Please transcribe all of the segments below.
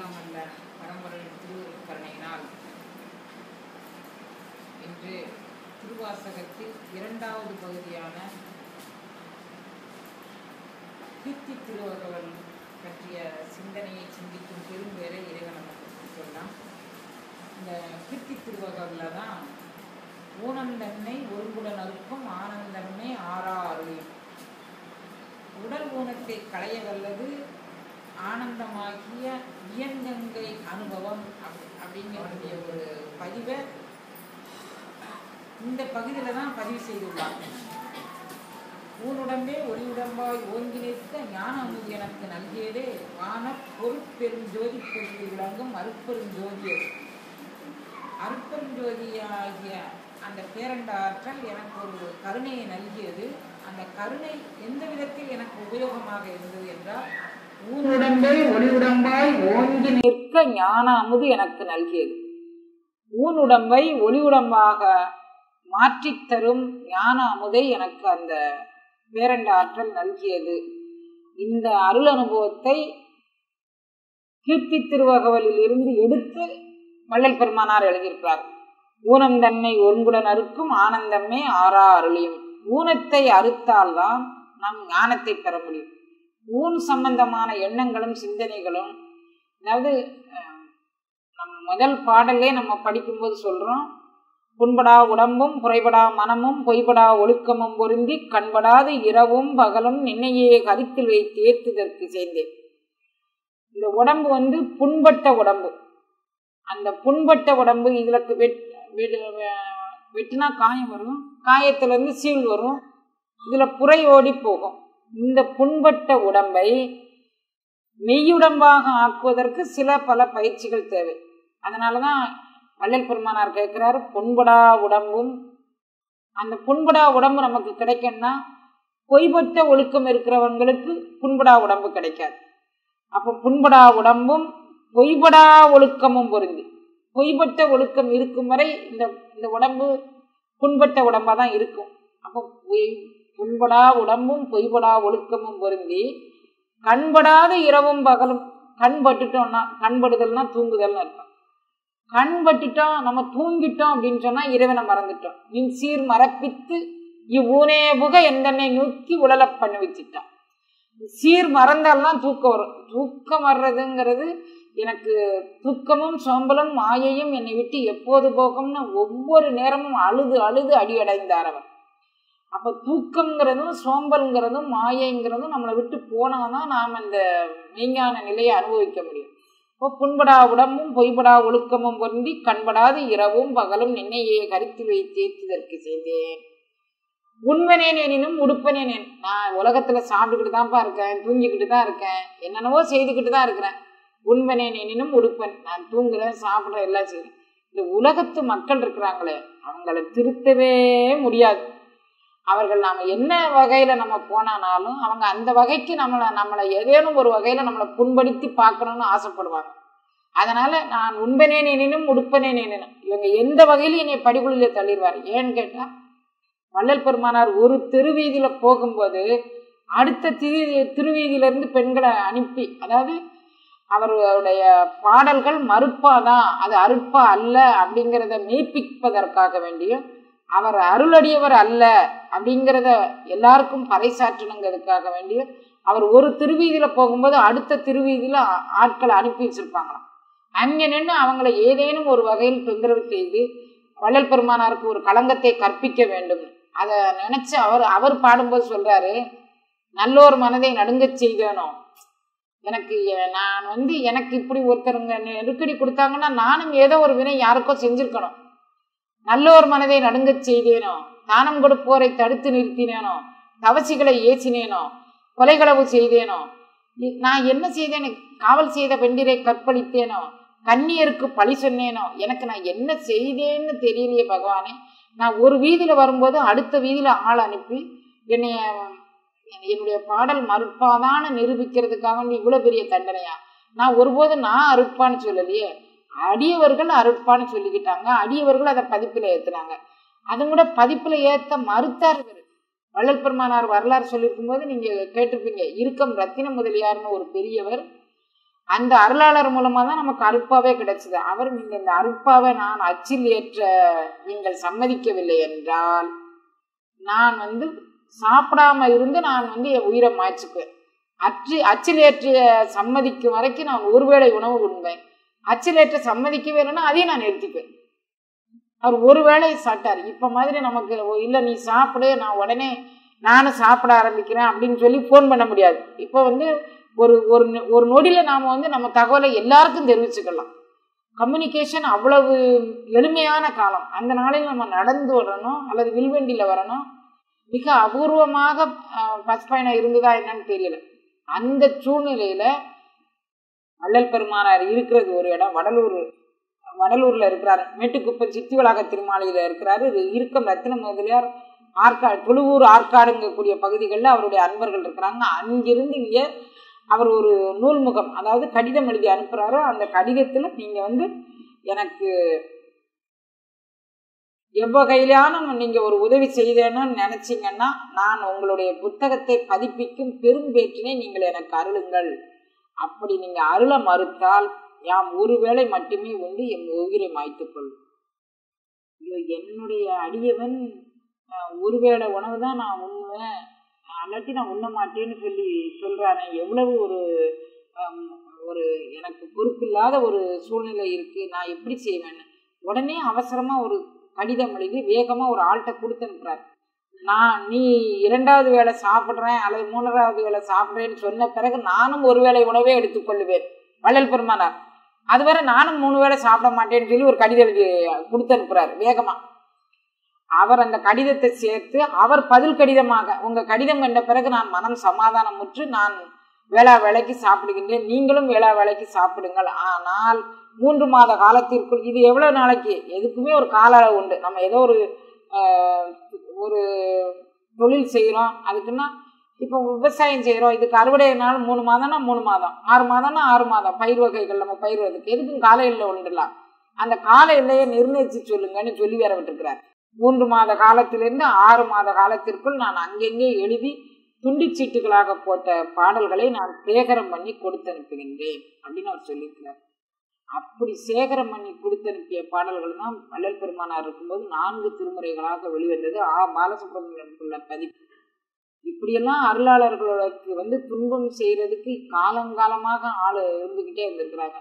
எல்லாம் வல்ல பரம்பரையின் திருக்கருணையினால் இன்று திருவாசகத்தில் இரண்டாவது பகுதியான கீர்த்தி திருவகவல் பற்றிய சிந்தனையை சிந்திக்கும் பெரும்பேரை இறைவன் நமக்கு சொல்லலாம் இந்த கீர்த்தி திருவகவலில் தான் ஊனந்தன்னை ஒருங்குடன் அறுக்கும் ஆனந்தமே ஆறா அருளியும் உடல் ஊனத்தை களைய வல்லது ஆனந்தமாகிய இயங்கங்கை அனுபவம் அப்- அப்படிங்கக்கூடிய ஒரு பதிவை இந்த பகுதியில் தான் பதிவு செய்துள்ளார் ஊனுடம்பே ஒளியுடம்பாய் ஓங்கி நிற்க ஞான அமுது எனக்கு நல்கியதே வான பொருட்பெரும் ஜோதி பொருள் விளங்கும் அருட்பெரும் ஜோதியது அருட்பெருஞ்சோதியாகிய அந்த பேரண்ட ஆற்றல் எனக்கு ஒரு கருணையை நல்கியது அந்த கருணை எந்த விதத்தில் எனக்கு உபயோகமாக இருந்தது என்றால் ஊனுடம்பே ஒளியுடம்பாய் ஓங்கி நிற்க ஞான அமுது எனக்கு நல்கியது ஊனுடம்பை ஒளியுடம்பாக மாற்றித் தரும் ஞான அமுதை எனக்கு அந்த பேரண்ட ஆற்றல் நல்கியது இந்த அருள் அனுபவத்தை கீர்த்தி திருவகவலில் இருந்து எடுத்து வள்ளல் பெருமானார் எழுதியிருக்கிறார் ஊனம் தன்னை ஒருங்குடன் அறுக்கும் ஆனந்தமே ஆறா அருளியும் ஊனத்தை அறுத்தால்தான் நாம் ஞானத்தை பெற முடியும் ஊன் சம்பந்தமான எண்ணங்களும் சிந்தனைகளும் அதாவது அஹ், நம்ம முதல் பாடலே நம்ம படிக்கும்போது சொல்றோம் புண்படா உடம்பும் குறைபடா மனமும் பொய்படா ஒழுக்கமும் பொருந்தி கண்படாது இரவும் பகலும் நின்னையே கருத்தில் வைத்து ஏற்றுதற்கு சேர்ந்தேன் இந்த உடம்பு வந்து புண்பட்ட உடம்பு அந்த புண்பட்ட உடம்பு இதுல வெட் வெடு- வெ- வெட்டினா காயம் வரும் காயத்துல இருந்து சீல் வரும் இதுல புரை ஓடி போகும் இந்த புண்பட்ட உடம்பை மெய்யுடம்பாக ஆக்குவதற்கு சில பல பயிற்சிகள் தேவை அதனாலதான் வள்ளல் பெருமானார் கேட்கிறாரு புண்படா உடம்பும் அந்த புண்படா உடம்பு நமக்கு கிடைக்கணும்னா பொய்பட்ட ஒழுக்கம் இருக்கிறவங்களுக்கு புண்படா உடம்பு கிடைக்காது அப்போ புண்படா உடம்பும் பொய்படா ஒழுக்கமும் பொருந்தி பொய்பட்ட ஒழுக்கம் இருக்கும் வரை இந்த இந்த உடம்பு புண்பட்ட உடம்பா தான் இருக்கும் அப்போ பொய் புண்படா உடம்பும் பொய்படா ஒழுக்கமும் பொருந்தி கண்படாத இரவும் பகலும் கண் பட்டுட்டோம்னா கண்படுதல்னா தூங்குதல்னு அர்த்தம் கண் பட்டுட்டோம் நம்ம தூங்கிட்டோம் அப்படின்னு சொன்னா இறைவனை மறந்துட்டோம் நின் சீர் மறப்பித்து இவ்வூனே புக எந்தன்னை நோக்கி உழலப் பண்ணி வச்சுட்டான் சீர் மறந்தால்தான் தூக்கம் வரும் தூக்கம் வர்றதுங்கிறது எனக்கு தூக்கமும் சோம்பலும் மாயையும் என்னை விட்டு எப்போது போகும்னு ஒவ்வொரு நேரமும் அழுது அழுது அடியடைந்தார் அவர் அப்ப தூக்கம்ங்கிறதும் சோம்பல்ங்கிறதும் மாயைங்கிறதும் நம்மளை விட்டு போனாதான் நாம் அந்த மெய்ஞான நிலையை அனுபவிக்க முடியும் இப்போ புண்படா உடம்பும் பொய்படா ஒழுக்கமும் பொருந்தி கண்படாது இரவும் பகலும் நின்னையே கருத்தில் வைத்தேத்துதற்கு செய்தேன் உண்மனேன் எனினும் உடுப்பனேன் என். நான் உலகத்துல சாப்பிட்டுக்கிட்டு தான்ப்பா இருக்கேன் தூங்கிக்கிட்டு தான் இருக்கேன் என்னென்னவோ செய்துக்கிட்டு தான் இருக்கிறேன் உண்மனேன் எனினும் உடுப்பன் நான் தூங்குறேன் சாப்பிட்றேன் எல்லாம் செய்றேன் இந்த உலகத்து மக்கள் இருக்கிறாங்களே அவங்கள திருத்தவே முடியாது அவர்கள் நாம என்ன வகையில நம்ம போனானாலும் அவங்க அந்த வகைக்கு நம்மளை நம்மளை ஏதேனும் ஒரு வகையில நம்மளை புண்படுத்தி பார்க்கணும்னு ஆசைப்படுவாங்க அதனால நான் உண்பனேன் எனினும் உடுப்பனேன் எனினும் இவங்க எந்த வகையிலும் என்னை படிக்குள்ளிலே தள்ளிடுவார் ஏன்னு கேட்டா வள்ளல் பெருமானார் ஒரு திருவீதியில போகும்போது அடுத்த திரு திருவீதியிலிருந்து பெண்களை அனுப்பி அதாவது அவருடைய பாடல்கள் மறுப்பாதான் அது அருட்பா அல்ல அப்படிங்கிறத மெய்ப்பிப்பதற்காக வேண்டியும் அவர் அருளடியவர் அல்ல அப்படிங்கிறத எல்லாருக்கும் பறைசாற்றணுங்கிறதுக்காக வேண்டியும் அவர் ஒரு திருவீதியில போகும்போது அடுத்த திருவீதியில ஆ- ஆட்களை அனுப்பி வச்சிருப்பாங்களாம் அங்க நின்று அவங்கள ஏதேனும் ஒரு வகையில் தொந்தரவு செய்து வள்ளல் பெருமானாருக்கு ஒரு களங்கத்தை கற்பிக்க வேண்டும் அதை நினைச்சு அவர் அவர் பாடும்போது சொல்றாரு நல்லோர் மனதை நடுங்கச் செய்தேனோ எனக்கு எ- நான் வந்து எனக்கு இப்படி ஒருத்தருங்க நெருக்கடி கொடுத்தாங்கன்னா நானும் ஏதோ ஒரு வினை யாருக்கோ செஞ்சிருக்கணும் நல்லோர் மனதை நடுங்கச் செய்தேனோ தானம் கொடுப்போரை தடுத்து நிறுத்தினேனோ தவசிகளை ஏசினேனோ கொலைகளவு செய்தேனோ இ- நான் என்ன செய்தேன் காவல் செய்த பெண்டிரை கற்பழித்தேனோ கண்ணியருக்கு பழி சொன்னேனோ எனக்கு நான் என்ன செய்தேன்னு தெரியலையே பகவானே நான் ஒரு வீதியில வரும்போது அடுத்த வீதியில ஆள் அனுப்பி என்னைய என்னுடைய பாடல் மறுப்பாதான்னு நிரூபிக்கிறதுக்காக வேண்டி இவ்வளவு பெரிய தண்டனையா நான் ஒருபோதும் நான் அருட்பான்னு சொல்லலையே அடியவர்கள் அருட்பான்னு சொல்லிக்கிட்டாங்க அடியவர்கள் அதை பதிப்புல ஏத்துனாங்க அதுவும் கூட பதிப்புல ஏத்த மறுத்தார் இவரு வள்ளல் பெருமானார் வரலாறு சொல்லியிருக்கும் போது நீங்க கேட்டிருப்பீங்க இறுக்கம் ரத்தின முதலியார்னு ஒரு பெரியவர் அந்த அருளாளர் மூலமா தான் நமக்கு அருட்பாவே கிடைச்சது அவர் நீங்க இந்த அருட்பாவை நான் அச்சில் ஏற்ற நீங்கள் சம்மதிக்கவில்லை என்றால் நான் வந்து சாப்பிடாம இருந்து நான் வந்து என் உயிரை மாய்ச்சிக்குவேன் அச்சு அச்சில் ஏற்றிய சம்மதிக்கும் வரைக்கும் நான் ஒருவேளை உணவு உண்பேன் அச்சில் ஏற்ற சம்மதிக்கவே இல்லைன்னா அதையும் நான் நிறுத்திக்குவேன் அவர் ஒரு வேளை சாப்பிட்டார் இப்ப மாதிரி நமக்கு இல்லை நீ சாப்பிடு நான் உடனே நானும் சாப்பிட ஆரம்பிக்கிறேன் அப்படின்னு சொல்லி ஃபோன் பண்ண முடியாது இப்போ வந்து ஒரு ஒரு நொ- ஒரு நொடியில் நாம் வந்து நம்ம தகவலை எல்லாருக்கும் தெரிவிச்சுக்கலாம் கம்யூனிகேஷன் அவ்வளவு எளிமையான காலம் அந்த நாளில் நம்ம நடந்து வரணும் அல்லது வில்வண்டியில் வரணும் மிக அபூர்வமாக அஹ், பஸ் பயணம் இருந்ததா என்னன்னு தெரியல அந்த சூழ்நிலையில வள்ளல் பெருமானார் இருக்கிறது ஒரு இடம் வடலூர் வடலூர்ல இருக்கிறாரு மேட்டுக்குப்பம் சித்தி வளாக திருமாலையில இருக்கிறாரு இது இருக்கம் ரத்தின முதலியார் ஆற்காடு தொழுவூர் ஆற்காடுங்கக்கூடிய பகுதிகளில் அவருடைய அன்பர்கள் இருக்கிறாங்க அங்கிருந்து இங்கே அவர் ஒரு நூல்முகம் அதாவது கடிதம் எழுதி அனுப்புறாரு அந்த கடிதத்துல நீங்க வந்து எனக்கு எவ்வகையிலான நீங்க ஒரு உதவி செய்தேன்னு நினைச்சீங்கன்னா நான் உங்களுடைய புத்தகத்தை பதிப்பிக்கும் பெரும்பேற்றினை நீங்கள் எனக்கு அருளுங்கள் அப்படி நீங்க அருள மறுத்தால் யாம் ஒருவேளை மட்டுமே உண்டு என் உயிரை மாய்த்துக் கொள்ளும் ஐயோ, என்னுடைய அடியவன் அஹ், ஒருவேளை உணவு தான் நான் உண்ணுவேன் அல்லாட்டி நான் உண்ண மாட்டேன்னு சொல்லி சொல்றானே எவ்வளவு ஒரு ஹம், ஒரு எனக்கு பொறுப்பில்லாத ஒரு சூழ்நிலை இருக்கு நான் எப்படி செய்வேன்னு உடனே அவசரமா ஒரு கடிதம் எழுதி வேகமா ஒரு ஆள்கிட்ட கொடுத்து அனுப்புறாரு நான் நீ இரண்டாவது வேளை சாப்பிட்றேன் அல்லது மூன்றாவது வேளை சாப்பிட்றேன்னு சொன்ன பிறகு நானும் ஒரு வேளை உணவே எடுத்துக்கொள்ளுவேன் வள்ளல் பெருமானார் அதுவரை நானும் மூணு வேளை சாப்பிட மாட்டேன்னு சொல்லி ஒரு கடிதம் எழுதி கொடுத்து அனுப்புறாரு வேகமா அவர் அந்த கடிதத்தை சேர்த்து அவர் பதில் கடிதமாக உங்க கடிதம் என்ற பிறகு நான் மனம் சமாதானமுற்று நான் வேளா வேலைக்கு சாப்பிடுகின்றேன் நீங்களும் வேளா வேலைக்கு சாப்பிடுங்கள் ஆனால் மூன்று மாத காலத்திற்குள் இது எவ்வளவு நாளைக்கு எதுக்குமே ஒரு கால அளவு உண்டு நம்ம ஏதோ ஒரு ஆஹ், ஒரு தொழில் செய்கிறோம் அதுக்குன்னா இப்போ விவசாயம் செய்கிறோம் இதுக்கு அறுவடை நாள் மூணு மாதம்னா மூணு மாதம் ஆறு மாதம்னா ஆறு மாதம் பயிர் வகைகள் நம்ம பயிர்வதுக்கு எதுக்கும் கால எல்லை உண்டுலாம் அந்த கால எல்லையை நிர்ணயிச்சு சொல்லுங்கன்னு சொல்லி வேற விட்டுருக்கிறார் மூன்று மாத காலத்திலிருந்து ஆறு மாத காலத்திற்குள் நான் அங்கெங்கே எழுதி துண்டிச்சீட்டுகளாக போட்ட பாடல்களை நான் சேகரம் பண்ணி கொடுத்து அனுப்புகின்றேன் அப்படின்னு அவர் சொல்லியிருக்கிறார் அப்படி சேகரம் பண்ணி கொடுத்து அனுப்பிய பாடல்கள் தான் வள்ளல் பெருமானார் இருக்கும்போது நான்கு திருமுறைகளாக வெளிவந்தது ஆ பாலசுப்ரமணியனுக்குள்ள பதிப்பு இப்படியெல்லாம் அருளாளர்களுக்கு வந்து துன்பம் செய்யறதுக்கு காலங்காலமாக ஆள் இருந்துக்கிட்டே இருந்திருக்கிறாங்க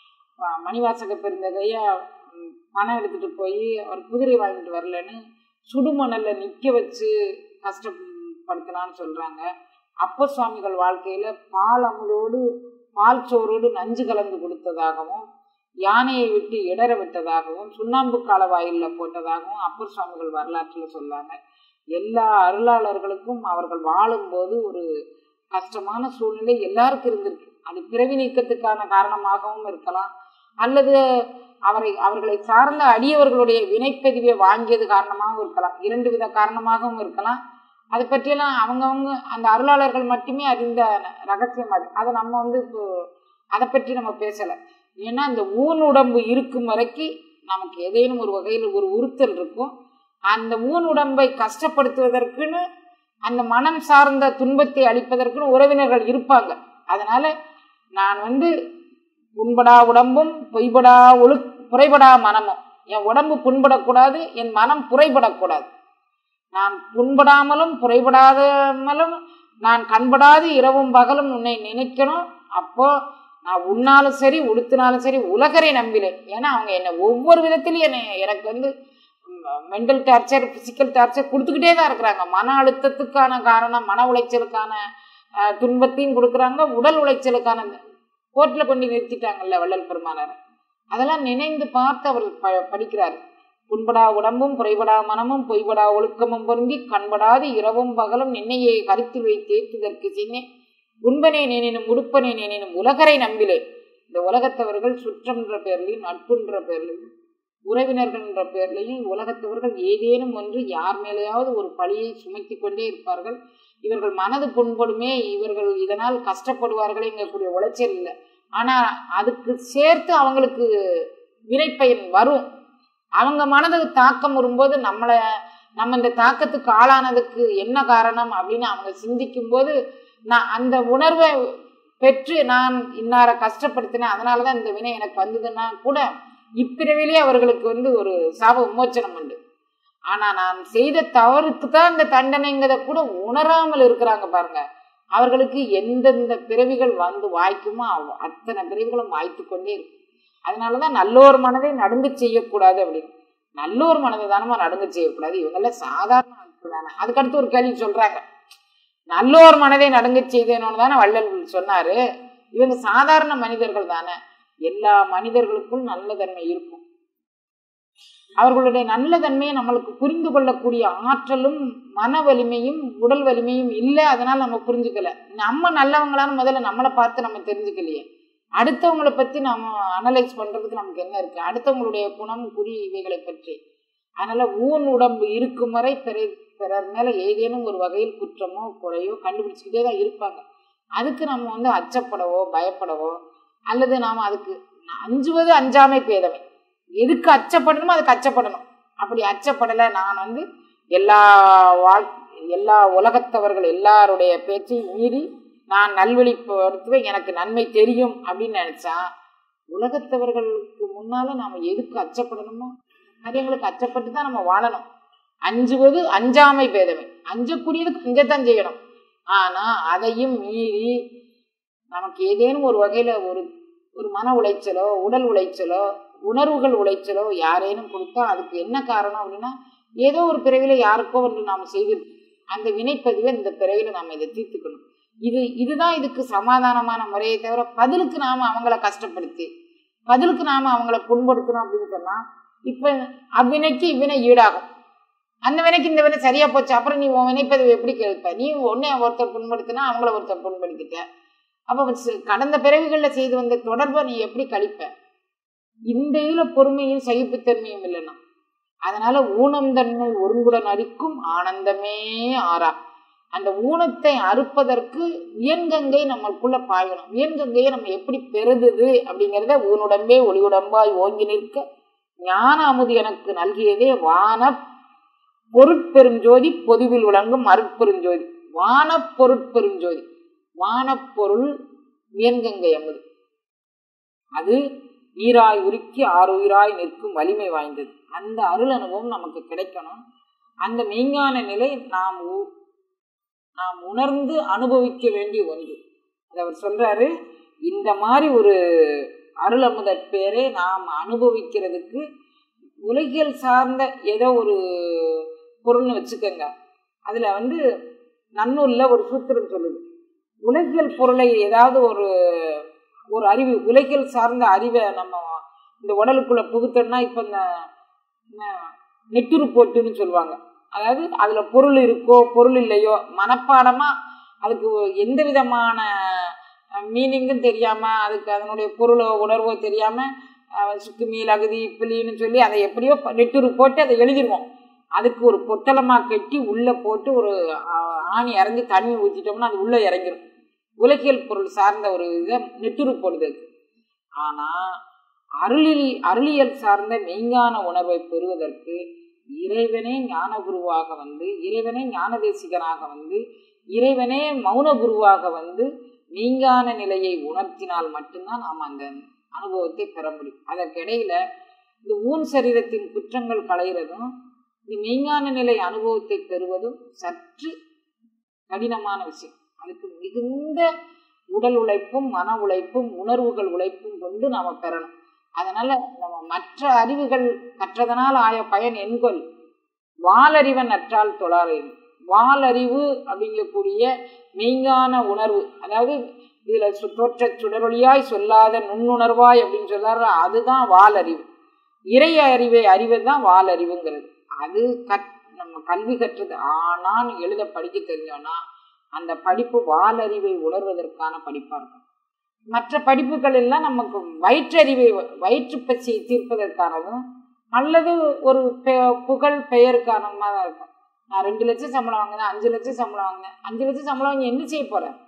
ப- மணிவாசக பெருந்தகையா ம், பணம் எடுத்துட்டு போய் அவர் குதிரை வாங்கிட்டு வரலன்னு சுடுமணல்ல நிற்க வச்சு கஷ்டப்படுத்தினான்னு சொல்றாங்க அப்ப சுவாமிகள் வாழ்க்கையில பால் அமுதோடு பால் சோறோடு நஞ்சு கலந்து கொடுத்ததாகவும் யானையை விட்டு இடற விட்டதாகவும் சுண்ணாம்பு காலவாயில்ல போட்டதாகவும் அப்பர் சுவாமிகள் வரலாற்றில் சொல்லாங்க எல்லா அருளாளர்களுக்கும் அவர்கள் வாழும்போது ஒரு கஷ்டமான சூழ்நிலை எல்லாருக்கும் இருந்திருக்கு அது பிறவி நீக்கத்துக்கான காரணமாகவும் இருக்கலாம் அல்லது அவரை அவர்களை சார்ந்த அடியவர்களுடைய வினைப்பதிவை வாங்கியது காரணமாகவும் இருக்கலாம் இரண்டு வித காரணமாகவும் இருக்கலாம் அதை பற்றியெல்லாம் அவங்கவங்க அந்த அருளாளர்கள் மட்டுமே அறிந்த ரகசியம் அது அதை நம்ம வந்து இப்போ அதை பற்றி நம்ம பேசலை ஏன்னா இந்த ஊன் உடம்பு இருக்கும் வரைக்கும் நமக்கு ஏதேனும் ஒரு வகையில் ஒரு உறுத்தல் இருக்கும் அந்த ஊன் உடம்பை கஷ்டப்படுத்துவதற்குன்னு அந்த மனம் சார்ந்த துன்பத்தை அளிப்பதற்குன்னு உறவினர்கள் இருப்பாங்க அதனால நான் வந்து புண்படா உடம்பும் பொய்படா ஒழு புரைபடா மனமும் என் உடம்பு புண்படக்கூடாது என் மனம் புரைபடக்கூடாது நான் புண்படாமலும் புரைபடாதமலும் நான் கண்படாது இரவும் பகலும் உன்னை நினைக்கணும் அப்போ நான் உன்னாலும் சரி உடுத்தினாலும் சரி உலகரை நம்பினேன் ஏன்னா அவங்க என்னை ஒவ்வொரு விதத்திலையும் என்னை எனக்கு வந்து மென்டல் டார்ச்சர் பிசிக்கல் டார்ச்சர் கொடுத்துக்கிட்டே தான் இருக்கிறாங்க மன அழுத்தத்துக்கான காரணம் மன உளைச்சலுக்கான அஹ், துன்பத்தையும் கொடுக்குறாங்க உடல் உளைச்சலுக்கான கோர்ட்டில் கொண்டு நிறுத்திட்டாங்கல்ல வள்ளல் பெருமானார் அதெல்லாம் நினைந்து பார்த்து அவர் ப படிக்கிறார் புண்படா உடம்பும் புரைபடா மனமும் பொய்படா ஒழுக்கமும் பொருந்தி கண்படாது இரவும் பகலும் நின்னையை கருத்தில் வைத்தேற்றுதற்கு செய்னே உண்பனே நேனினும் உடுப்பனே நேனினும் உலகரை நம்பிலே இந்த உலகத்தவர்கள் சுற்றம்ன்ற பேர்லையும் நட்புன்ற பேர்லையும் உறவினர்கள் என்ற பேர்லையும் உலகத்தவர்கள் ஏதேனும் ஒன்று யார் மேலேயாவது ஒரு பழியை சுமத்தி கொண்டே இருப்பார்கள் இவர்கள் மனது புண்படுமே இவர்கள் இதனால் கஷ்டப்படுவார்களேங்கக்கூடிய உளைச்சல் இல்லை ஆனால் அதுக்கு சேர்த்து அவங்களுக்கு வினைப்பயன் வரும் அவங்க மனதுக்கு தாக்கம் வரும்போது நம்மளை நம்ம இந்த தாக்கத்துக்கு ஆளானதுக்கு என்ன காரணம் அப்படின்னு அவங்க சிந்திக்கும் போது நான் அந்த உணர்வை பெற்று நான் இன்னார கஷ்டப்படுத்தினேன் அதனால தான் இந்த வினை எனக்கு வந்ததுன்னா கூட இப்பிறவிலே அவர்களுக்கு வந்து ஒரு சாப விமோச்சனம் உண்டு ஆனா நான் செய்த தவறுக்கு தான் இந்த தண்டனைங்கிறத கூட உணராமல் இருக்கிறாங்க பாருங்க அவர்களுக்கு எந்தெந்த பிறவிகள் வந்து வாய்க்குமோ அவ்- அத்தனை பிறவிகளும் வாய்த்து கொண்டே இருக்கு அதனாலதான் நல்லோர் மனதை நடுங்க செய்யக்கூடாது அப்படின்னு நல்லோர் மனதை தானமா நடுங்க செய்யக்கூடாது இவங்கெல்லாம் சாதாரண ஆட்கள் தானே அதுக்கடுத்து ஒரு கேள்வி சொல்றாங்க நல்லோர் மனதை நடுங்க செய்தேனோன்னு தானே வள்ளல் சொன்னாரு இவங்க சாதாரண மனிதர்கள் தானே எல்லா மனிதர்களுக்கும் நல்ல தன்மை இருக்கும் அவர்களுடைய நல்ல தன்மையை நம்மளுக்கு புரிந்து கொள்ளக்கூடிய ஆற்றலும் மன வலிமையும் உடல் வலிமையும் இல்லை அதனால நம்ம புரிஞ்சுக்கல நம்ம நல்லவங்களான்னு முதல்ல நம்மளை பார்த்து நம்ம தெரிஞ்சுக்கலையே அடுத்தவங்களை பத்தி நம்ம அனலைஸ் பண்றதுக்கு நமக்கு என்ன இருக்கு அடுத்தவங்களுடைய குணம் குறி இவைகளை பற்றி அதனால ஊன் உடம்பு இருக்கும் வரை பிற பிறர் மேல ஏதேனும் ஒரு வகையில் குற்றமோ குறையோ கண்டுபிடிச்சுக்கிட்டே தான் இருப்பாங்க அதுக்கு நம்ம வந்து அச்சப்படவோ பயப்படவோ அல்லது நாம் அதுக்கு அஞ்சுவது அஞ்சாமை பேதமை எதுக்கு அச்சப்படணுமோ அதுக்கு அச்சப்படணும் அப்படி அச்சப்படலை நான் வந்து எல்லா வாழ் எல்லா உலகத்தவர்கள் எல்லாருடைய பேச்சையும் மீறி நான் நல்வழிப்படுத்துவேன் எனக்கு நன்மை தெரியும் அப்படின்னு நினைச்சா உலகத்தவர்களுக்கு முன்னால நாம எதுக்கு அச்சப்படணுமோ காரியங்களுக்கு அச்சப்பட்டு தான் நம்ம வாழணும் அஞ்சுவது அஞ்சாமை பேதமை அஞ்சக்கூடியதுக்கு அஞ்சத்தான் செய்யணும் ஆனா அதையும் மீறி நமக்கு ஏதேனும் ஒரு வகையில ஒரு ஒரு மன உளைச்சலோ உடல் உளைச்சலோ உணர்வுகள் உளைச்சலோ யாரேனும் கொடுத்தா அதுக்கு என்ன காரணம் அப்படின்னா ஏதோ ஒரு பிறவில யாருக்கோ ஒன்று நாம் செய்து அந்த வினைப்பதிவை இந்த பிறவில நாம் இதை தீர்த்துக்கணும் இது இதுதான் இதுக்கு சமாதானமான முறையை தவிர பதிலுக்கு நாம அவங்கள கஷ்டப்படுத்தி பதிலுக்கு நாம அவங்கள புண்படுத்தணும் அப்படின்னு சொன்னா இப்ப அவ்வினைக்கு இவ்வினை ஈடாகும் அந்த வினைக்கு இந்த வினை சரியா போச்சு அப்புறம் நீ உன் வினைப்பதிவை எப்படி கேட்ப நீ ஒன்னே ஒருத்தர் புண்படுத்தினா அவங்கள ஒருத்தர் புண்படுத்திட்ட அப்ப சி- கடந்த பிறவிகள்ல செய்து வந்த தொடர்பை நீ எப்படி கழிப்ப இந்த இதுல பொறுமையும் சகிப்புத்தன்மையும் இல்லைன்னா அதனால ஊனம் தன்மை ஒருங்குடன் அரிக்கும் ஆனந்தமே ஆறா அந்த ஊனத்தை அறுப்பதற்கு வியன்கங்கை நம்மளுக்குள்ள பாயணும் வியன்கங்கையை நம்ம எப்படி பெறுதுது அப்படிங்கிறத ஊனுடம்பே ஒளியுடம்பாய் ஓங்கி நிற்க ஞான அமுது எனக்கு நல்கியதே வான பொருட்பெருஞ்சோதி பொதுவில் விளங்கும் அருட்பெருஞ்சோதி வான பொருட்பெருஞ்சோதி வானப்பொருள் வியன்கங்கை அமுது அது நீராய் உருக்கி ஆறுயிராய் நிற்கும் வலிமை வாய்ந்தது அந்த அருள் அனுபவம் நமக்கு கிடைக்கணும் அந்த மெய்ஞான நிலை நாம் உ- நாம் உணர்ந்து அனுபவிக்க வேண்டிய ஒன்று அது அவர் சொல்றாரு இந்த மாதிரி ஒரு அருள் அமுத பேரை நாம் அனுபவிக்கிறதுக்கு உலகியல் சார்ந்த ஏதோ ஒரு பொருள்னு வச்சுக்கோங்க அதுல வந்து நன்னூல்ல ஒரு சூத்திரம் சொல்லுது உலகியல் பொருளை ஏதாவது ஒரு ஒரு அறிவு உலகியல் சார்ந்த அறிவை நம்ம இந்த உடலுக்குள்ள புகுத்தோம்னா இப்போ இந்த இந்த நெட்டுரு போட்டுன்னு சொல்லுவாங்க அதாவது அதுல பொருள் இருக்கோ பொருள் இல்லையோ மனப்பாடமா அதுக்கு எந்த விதமான மீனிங்கும் தெரியாம அதுக்கு அதனுடைய பொருளோ உணர்வோ தெரியாம அஹ், சுக்குமீல் அகதி பிள்ளின்னு சொல்லி அதை எப்படியோ ப- நெட்டுரு போட்டு அதை எழுதிருவோம் அதுக்கு ஒரு பொட்டலமா கட்டி உள்ள போட்டு ஒரு அஹ், ஆணி இறங்கி தண்ணி ஊற்றிட்டோம்னா அது உள்ள இறங்கிரும் உலகியல் பொருள் சார்ந்த ஒரு இதை நெட்டுரு போடுது அது. ஆனா அருளில் அருளியல் சார்ந்த மெய்ஞான உணர்வை பெறுவதற்கு இறைவனே ஞான குருவாக வந்து இறைவனே ஞான தேசிகனாக வந்து இறைவனே மௌன குருவாக வந்து மெய்ஞான நிலையை உணர்த்தினால் மட்டும்தான் நாம் அந்த அனுபவத்தை பெற முடியும் அதற்கிடையில இந்த ஊன் சரீரத்தின் குற்றங்கள் களைகிறதும் இந்த மெய்ஞான நிலை அனுபவத்தை பெறுவதும் சற்று கடினமான விஷயம் அதுக்கு மிகுந்த உடல் உழைப்பும் மன உழைப்பும் உணர்வுகள் உழைப்பும் கொண்டு நாம பெறணும் அதனால நம்ம மற்ற அறிவுகள் கற்றதனால் ஆய பயன் எண்கொள் வாலறிவன் அற்றால் தொழாறின் வாலறிவு அப்படிங்கக்கூடிய மெய்ஞான உணர்வு அதாவது இதுல சு- தோற்றச் சுடரொளியாய் சொல்லாத நுண்ணுணர்வாய் அப்படின்னு சொல்றாரு அதுதான் வாலறிவு இறை அறிவை அறிவது தான் வாலறிவுங்கிறது அது கற் நம்ம கல்வி கற்றது ஆனான்னு எழுத படிக்க தெரிஞ்சோன்னா அந்த படிப்பு வாலறிவை உணர்வதற்கான படிப்பா இருக்கும் மற்ற படிப்புகள் எல்லாம் நமக்கு வயிற்றறிவை வயிற்று பசியை தீர்ப்பதற்கானதும் அல்லது ஒரு பெ- புகழ் பெயருக்கானதுமாக தான் இருக்கும் நான் ரெண்டு லட்சம் சம்பளம் வாங்கினேன் அஞ்சு லட்சம் சம்பளம் வாங்கினேன் அஞ்சு லட்சம் சம்பளம் வாங்கி என்ன செய்ய போறேன்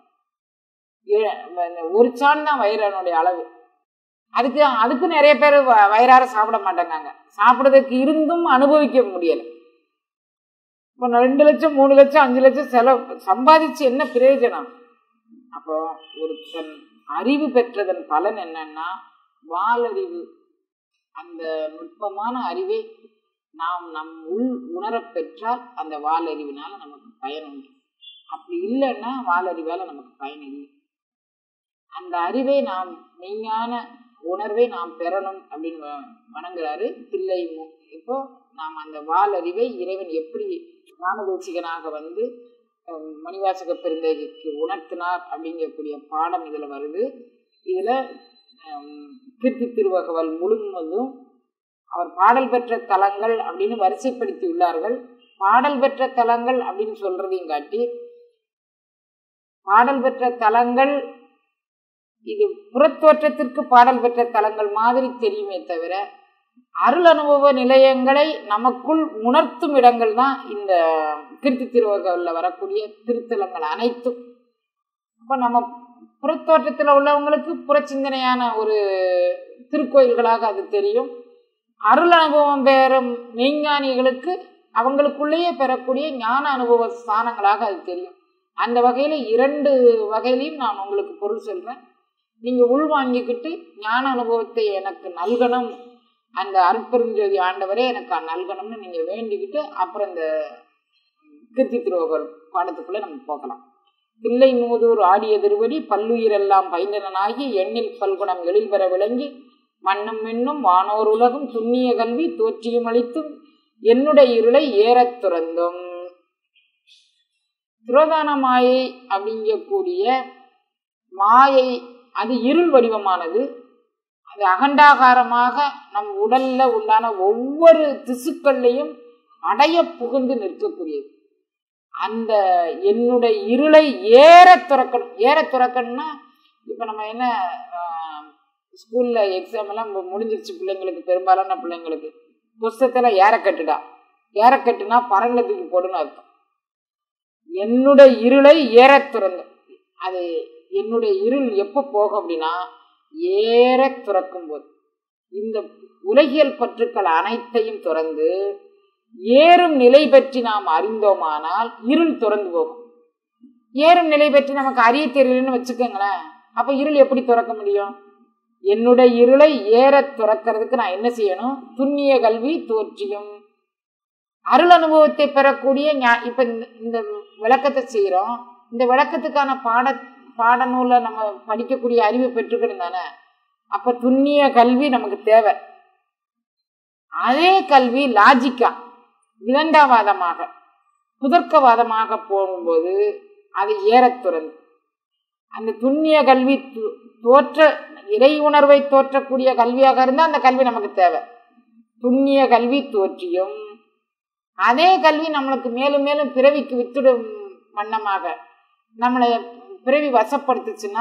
ஏ- இந்த ஒரு சான் தான் வயிறனுடைய அளவு அதுக்கு அதுக்கும் நிறைய பேர் வ- வயிறார சாப்பிட மாட்டேங்காங்க சாப்பிடுறதுக்கு இருந்தும் அனுபவிக்க முடியல இப்போ நான் ரெண்டு லட்சம் மூணு லட்சம் அஞ்சு லட்சம் செலவு சம்பாதிச்சு என்ன பிரயோஜனம் அப்போ ஒருத்தன் அறிவு பெற்றதன் பலன் என்னன்னா வாலறிவு அந்த நுட்பமான அறிவை நாம் நம் உள் உணரப் பெற்றால் அந்த வாலறிவினால நமக்கு பயன் உண்டு அப்படி இல்லைன்னா வாலறிவால நமக்கு பயன் இல்லை அந்த அறிவை நாம் மெய்ஞான உணர்வை நாம் பெறணும் அப்படின்னு வ- வணங்குறாரு தில்லை மு- இப்போ நாம் அந்த வாலறிவை இறைவன் எப்படி ஞானதேசிகனாக வந்து அஹ், மணிவாசக பெருந்தகைக்கு உணர்த்தினார் அப்படிங்கக்கூடிய பாடம் இதுல வருது இதுல ஹம், கீர்த்தி திருவகவல் முழுவதும் அவர் பாடல் பெற்ற தலங்கள் அப்படின்னு வரிசைப்படுத்தி உள்ளார்கள் பாடல் பெற்ற தலங்கள் அப்படின்னு சொல்றதையும் காட்டி பாடல் பெற்ற தலங்கள் இது புறத்தோற்றத்திற்கு பாடல் பெற்ற தலங்கள் மாதிரி தெரியுமே தவிர அருள் அனுபவ நிலையங்களை நமக்குள் உணர்த்தும் இடங்கள் தான் இந்த கீர்த்தி திருவகல்ல வரக்கூடிய திருத்தலங்கள் அனைத்தும் அப்போ நம்ம புறத்தோற்றத்தில் உள்ளவங்களுக்கு புறச்சிந்தனையான ஒரு திருக்கோயில்களாக அது தெரியும் அருள் அனுபவம் பெறும் மெய்ஞானிகளுக்கு அவங்களுக்குள்ளேயே பெறக்கூடிய ஞான அனுபவ ஸ்தானங்களாக அது தெரியும் அந்த வகையில் இரண்டு வகையிலையும் நான் உங்களுக்கு பொருள் சொல்கிறேன் நீங்கள் உள்வாங்கிக்கிட்டு ஞான அனுபவத்தை எனக்கு நல்கணும் அந்த அருட்பெருஞ்சோதி ஆண்டவரே எனக்கு நல்கணும்னு நீங்கள் வேண்டிக்கிட்டு அப்புறம் இந்த கீர்த்தி திருவகர் பாடத்துக்குள்ளே நம்ம போகலாம் தில்லை மூதூர் ஆடிய திருவடி பல்லுயிரெல்லாம் பைந்தனாகி எண்ணில் பல்குணம் எழில் பெற விளங்கி மண்ணும் மின்னும் வானோர் உலகும் துண்ணிய கல்வி தோற்றியும் அளித்தும் என்னுடைய இருளை ஏறத் துறந்தும் துரோதான மாயை அப்படிங்கக்கூடிய மாயை அது இருள் வடிவமானது அது அகண்டாகாரமாக நம் உடல்ல உண்டான ஒவ்வொரு திசுக்கள்லையும் அடைய புகுந்து நிற்கக்கூடியது அந்த என்னுடைய இருளை ஏற துறக்கணும் ஏற துறக்கணும்னா இப்போ நம்ம என்ன ஸ்கூலில் எக்ஸாம் எல்லாம் மு- முடிஞ்சிருச்சு பிள்ளைங்களுக்கு பெரும்பாலான பிள்ளைங்களுக்கு புஸ்தகத்தில் ஏற கட்டுடா ஏற கட்டுனா பறங்களை தூக்கி போடுன்னு அர்த்தம் என்னுடைய இருளை ஏற துறந்து அது என்னுடைய இருள் எப்போ போகும் அப்படின்னா ஏற துறக்கும் போது இந்த உலகியல் பற்றுக்கள் அனைத்தையும் துறந்து ஏறும் நிலை பற்றி நாம் அறிந்தோமானால் இருள் துறந்து போகும் ஏறும் நிலை பற்றி நமக்கு அறிய தெரியலன்னு வச்சுக்கோங்களேன் அப்ப இருள் எப்படி துறக்க முடியும் என்னுடைய இருளை ஏற துறக்கிறதுக்கு நான் என்ன செய்யணும் துண்ணிய கல்வி தோற்றியும் அருள் அனுபவத்தை பெறக்கூடிய ஞா- இப்ப இந்த- இந்த விளக்கத்தை செய்யறோம் இந்த விளக்கத்துக்கான பாட பாடநூலை நம்ம படிக்கக்கூடிய அறிவு பெற்றுக்கணும் தானே அப்ப துண்ணிய கல்வி நமக்கு தேவை அதே கல்வி லாஜிக்கா விதண்டாவாதமாக புதர்க்கவாதமாக போகும்போது அது ஏறத் துறந்து அந்த துண்ணிய கல்வி து- தோற்ற இறை உணர்வை தோற்றக்கூடிய கல்வியாக இருந்தால் அந்த கல்வி நமக்கு தேவை துண்ணிய கல்வி தோற்றியும் அதே கல்வி நம்மளுக்கு மேலும் மேலும் பிறவிக்கு வித்துடும் வண்ணமாக நம்மளை பிறவி வசப்படுத்துச்சுன்னா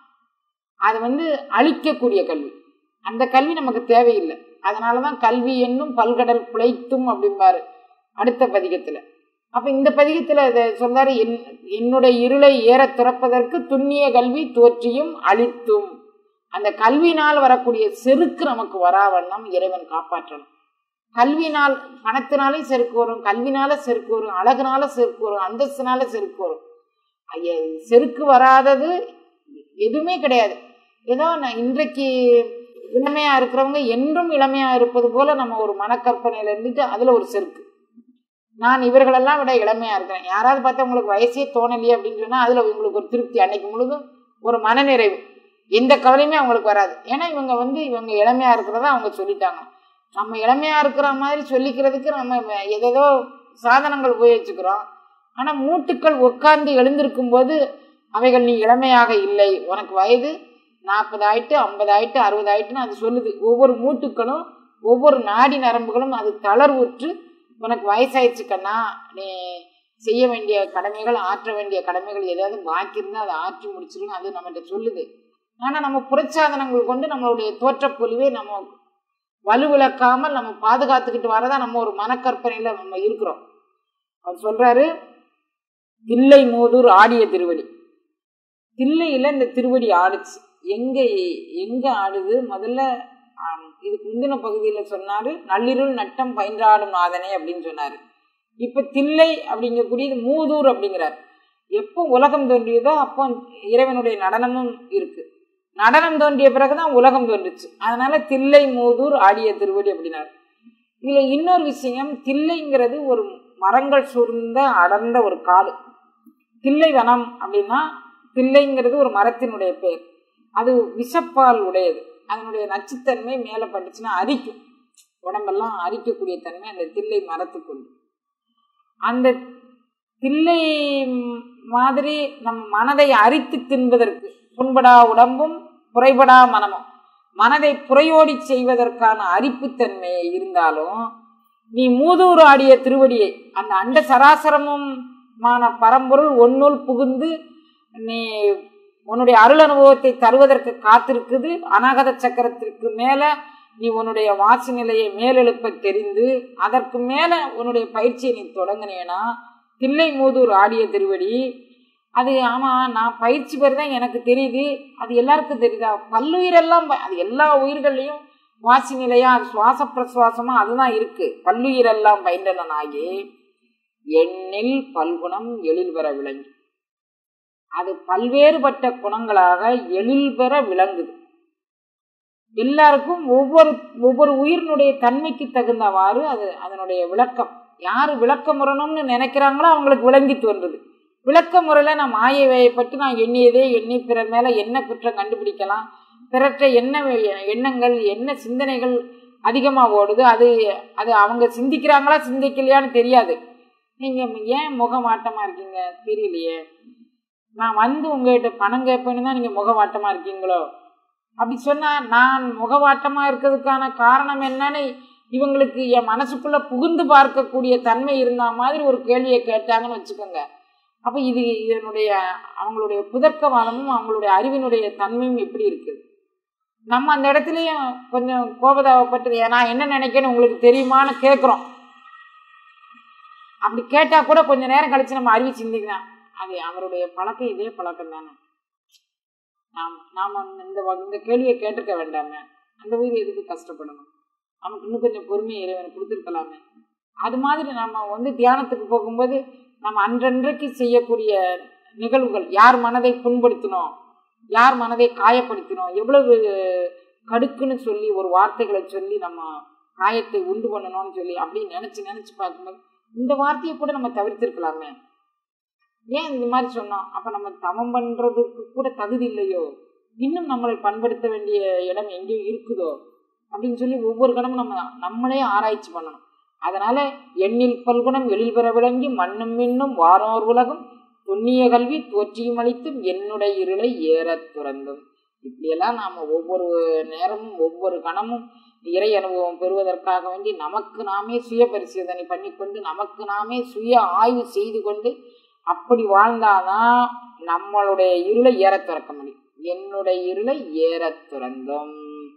அது வந்து அழிக்கக்கூடிய கல்வி அந்த கல்வி நமக்கு தேவையில்லை அதனால தான் கல்வி என்னும் பல்கடல் பிழைத்தும் அப்படிம்பாரு அடுத்த பதிகத்தில் அப்போ இந்த பதிகத்தில் இதை சொல்றாரு என் என்னுடைய இருளை ஏற துறப்பதற்கு துண்ணிய கல்வி தோற்றியும் அழித்தும் அந்த கல்வினால் வரக்கூடிய செருக்கு நமக்கு வராவண்ணம் இறைவன் காப்பாற்றணும் கல்வினால் பணத்தினாலே செருக்கு வரும் கல்வினால செருக்கு வரும் அழகுனால செருக்கு வரும் அந்தஸ்துனால செருக்கு வரும் ஐய, செருக்கு வராதது எதுவுமே கிடையாது ஏதோ நான் இன்றைக்கு இளமையா இருக்கிறவங்க என்றும் இளமையா இருப்பது போல நம்ம ஒரு மனக்கற்பனையில இருந்துட்டு அதுல ஒரு செருக்கு நான் இவர்களெல்லாம் விட இளமையா இருக்கிறேன் யாராவது பார்த்தா உங்களுக்கு வயசே தோணலையே அப்படின்னு சொன்னா அதுல உங்களுக்கு ஒரு திருப்தி அன்னைக்கு முழுதும் ஒரு மனநிறைவு எந்த கவலையுமே அவங்களுக்கு வராது ஏன்னா இவங்க வந்து இவங்க இளமையா இருக்கிறதா அவங்க சொல்லிட்டாங்க நம்ம இளமையா இருக்கிற மாதிரி சொல்லிக்கிறதுக்கு நம்ம ஏதேதோ சாதனங்கள் உபயோகிச்சுக்கிறோம் ஆனா மூட்டுக்கள் உட்கார்ந்து எழுந்திருக்கும் போது அவைகள் நீ இளமையாக இல்லை உனக்கு வயது நாற்பது ஆயிட்டு ஐம்பது ஆயிட்டு அறுபது ஆயிட்டுன்னு அது சொல்லுது ஒவ்வொரு மூட்டுக்களும் ஒவ்வொரு நாடி நரம்புகளும் அது தளர்வுற்று உனக்கு வயசாயிடுச்சு கண்ணா நீ செய்ய வேண்டிய கடமைகள் ஆற்ற வேண்டிய கடமைகள் ஏதாவது பாக்கி இருந்தால் அதை ஆற்றி முடிச்சிருன்னு அது நம்மகிட்ட சொல்லுது ஆனால் நம்ம புறச்சாதனங்கள் கொண்டு நம்மளுடைய தோற்றப்பொலிவை நம்ம வலுவிழக்காமல் நம்ம பாதுகாத்துக்கிட்டு வரதா நம்ம ஒரு மனக்கற்பனையில நம்ம இருக்கிறோம் அவர் சொல்றாரு தில்லை மூதூர் ஆடிய திருவடி தில்லையில இந்த திருவடி ஆடுச்சு எங்க எங்க ஆடுது முதல்ல ஆம், இதுக்கு முந்தின பகுதியில சொன்னாரு நள்ளிருள் நட்டம் பயின்றாடும் நாதனே அப்படின்னு சொன்னாரு இப்ப தில்லை அப்படிங்கக்கூடியது மூதூர் அப்படிங்கிறார் எப்போ உலகம் தோன்றியதோ அப்போ இறைவனுடைய நடனமும் இருக்கு நடனம் தோன்றிய பிறகுதான் உலகம் தோன்றுச்சு அதனால தில்லை மூதூர் ஆடிய திருவடி அப்படின்னாரு இதுல இன்னொரு விஷயம் தில்லைங்கிறது ஒரு மரங்கள் சூழ்ந்த அடர்ந்த ஒரு காடு தில்லை வனம் அப்படின்னா தில்லைங்கிறது ஒரு மரத்தினுடைய பேர் அது விஷப்பால் உடையது அதனுடைய நச்சுத்தன்மை மேலே பட்டுச்சுன்னா அரிக்கும் உடம்பெல்லாம் அரிக்கக்கூடிய தன்மை அந்த தில்லை மரத்துக்கு உண்டு அந்த தில்லை மாதிரி நம் மனதை அரித்து தின்பதற்கு புண்படா உடம்பும் குறைபடா மனமும் மனதை புறையோடி செய்வதற்கான அரிப்புத்தன்மை இருந்தாலும் நீ மூதூர் ஆடிய திருவடியை அந்த அண்ட சராசரமும் மான பரம்பொருள் ஒன்னுள் புகுந்து நீ உன்னுடைய அருள் அனுபவத்தை தருவதற்கு காத்திருக்குது அநாகத சக்கரத்திற்கு மேல நீ உன்னுடைய வாசி நிலையை மேலெழுப்ப தெரிந்து அதற்கு மேல உன்னுடைய பயிற்சியை நீ தொடங்கினேனா தில்லை மூதூர் ஆடிய திருவடி அது ஆமா நான் பயிற்சி பெறுதான் எனக்கு தெரியுது அது எல்லாருக்கும் தெரியுதா பல்லுயிரெல்லாம் ப- அது எல்லா உயிர்கள்லையும் வாசி நிலையா அது சுவாச பிரசுவாசமா அதுதான் இருக்கு பல்லுயிரெல்லாம் பயின்றனாகி எண்ணில் பல்குணம் எழில் பெற விளங்கி அது பல்வேறுபட்ட குணங்களாக எழில் பெற விளங்குது எல்லாருக்கும் ஒவ்வொரு ஒவ்வொரு உயிரினுடைய தன்மைக்கு தகுந்தவாறு அது அதனுடைய விளக்கம் யார் விளக்க முறணும்னு நினைக்கிறாங்களோ அவங்களுக்கு விளங்கி தோன்றுது விளக்க முறையில் நான் மாயை பற்றி நான் எண்ணியதே எண்ணி பிறர் மேலே என்ன குற்றம் கண்டுபிடிக்கலாம் பிறற்ற என்ன வே- எண்ணங்கள் என்ன சிந்தனைகள் அதிகமாக ஓடுது அது அது அவங்க சிந்திக்கிறாங்களா சிந்திக்கலையான்னு தெரியாது நீங்கள் ஏன் முகமாட்டமாக இருக்கீங்க தெரியலையே நான் வந்து உங்ககிட்ட பணம் கேட்பேன்னு தான் நீங்கள் முகவாட்டமாக இருக்கீங்களோ அப்படி சொன்னால் நான் முகவாட்டமாக இருக்கிறதுக்கான காரணம் என்னன்னு இவங்களுக்கு என் மனசுக்குள்ளே புகுந்து பார்க்கக்கூடிய தன்மை இருந்த மாதிரி ஒரு கேள்வியை கேட்டாங்கன்னு வச்சுக்கோங்க அப்போ இது இதனுடைய அவங்களுடைய புதர்க்கவாதமும் அவங்களுடைய அறிவினுடைய தன்மையும் எப்படி இருக்குது நம்ம அந்த இடத்துலையும் கொஞ்சம் கோபதாபப்பட்டு நான் என்ன நினைக்கிறேன்னு உங்களுக்கு தெரியுமான்னு கேட்குறோம் அப்படி கேட்டால் கூட கொஞ்ச நேரம் கழிச்சு நம்ம அறிவு சிந்திக்கலாம் அது அவருடைய பழக்கம் இதே பழக்கம் தானே நாம் நாம் இந்த வ- இந்த கேள்வியை கேட்டிருக்க வேண்டாமே அந்த உயிர் எதுக்கு கஷ்டப்படணும் நமக்கு இன்னும் கொஞ்சம் பொறுமையை இறைவன் கொடுத்துருக்கலாமே அது மாதிரி நம்ம வந்து தியானத்துக்கு போகும்போது நம்ம அன்றன்றைக்கு செய்யக்கூடிய நிகழ்வுகள் யார் மனதை புண்படுத்தினோம் யார் மனதை காயப்படுத்தினோம் எவ்வளவு கடுக்குன்னு சொல்லி ஒரு வார்த்தைகளை சொல்லி நம்ம காயத்தை உண்டு பண்ணணும்னு சொல்லி அப்படி நினச்சி நினச்சி பார்க்கும்போது இந்த வார்த்தையை கூட நம்ம தவிர்த்திருக்கலாமே ஏன் இந்த மாதிரி சொன்னோம் அப்போ நம்ம தவம் பண்ணுறதுக்கு கூட தகுதி இல்லையோ இன்னும் நம்மளை பண்படுத்த வேண்டிய இடம் எங்கேயோ இருக்குதோ அப்படின்னு சொல்லி ஒவ்வொரு கணமும் நம்ம நம்மளே ஆராய்ச்சி பண்ணணும் அதனால எண்ணில் பல்குணம் எழில் பெற விளங்கி மண்ணும் மின்னும் வாரோர் உலகம் துண்ணிய கல்வி தோற்றியும் அளித்தும் என்னுடைய இருளை ஏறத் துறந்தும் இப்படியெல்லாம் நாம் ஒவ்வொரு நேரமும் ஒவ்வொரு கணமும் இறை அனுபவம் பெறுவதற்காக வேண்டி நமக்கு நாமே சுய பரிசோதனை பண்ணிக்கொண்டு நமக்கு நாமே சுய ஆய்வு செய்து கொண்டு அப்படி வாழ்ந்தாதான் நம்மளுடைய இருளை ஏறத் துறக்க முடியும் என்னுடைய இருளை ஏறத் துறந்தோம்